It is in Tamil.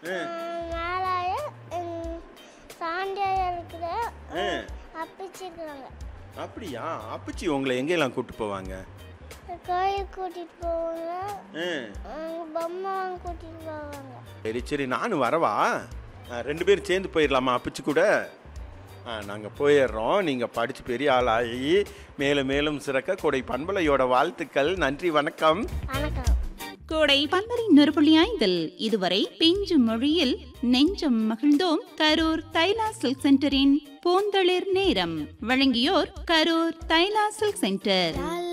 மேலாய சாண்டியாக இருக்கிற ஆ, அப்பிச்சிருக்காங்க அப்படியா அப்பச்சி உங்களை எங்கெல்லாம் கூட்டு போவாங்க கோயிலுக்கு கூட்டிகிட்டு போவாங்க ஆ, அங்க பொம்மை வாங்க கூட்டிகிட்டு போவாங்க சரி சரி நானும் வரவா ஆ, ரெண்டு பேரும் சேர்ந்து போயிடலாமா அப்பச்சி கூட ஆ நாங்கள் போயிடுறோம் நீங்கள் படித்து பெரிய ஆளாகி மேலும் மேலும் சிறக்க கொடை பண்பலையோட வாழ்த்துக்கள் நன்றி வணக்கம் வணக்கம் கோடை பன்மரி நொறுபுள்ளி ஐந்தில் இதுவரை பிஞ்சு மொழியில் நெஞ்சம் மகிழ்ந்தோம் கரூர் தைலா சில்க் சென்டரின் பூந்தளிர் நேரம் வழங்கியோர் கரூர் தைலா சில்க் சென்டர் லா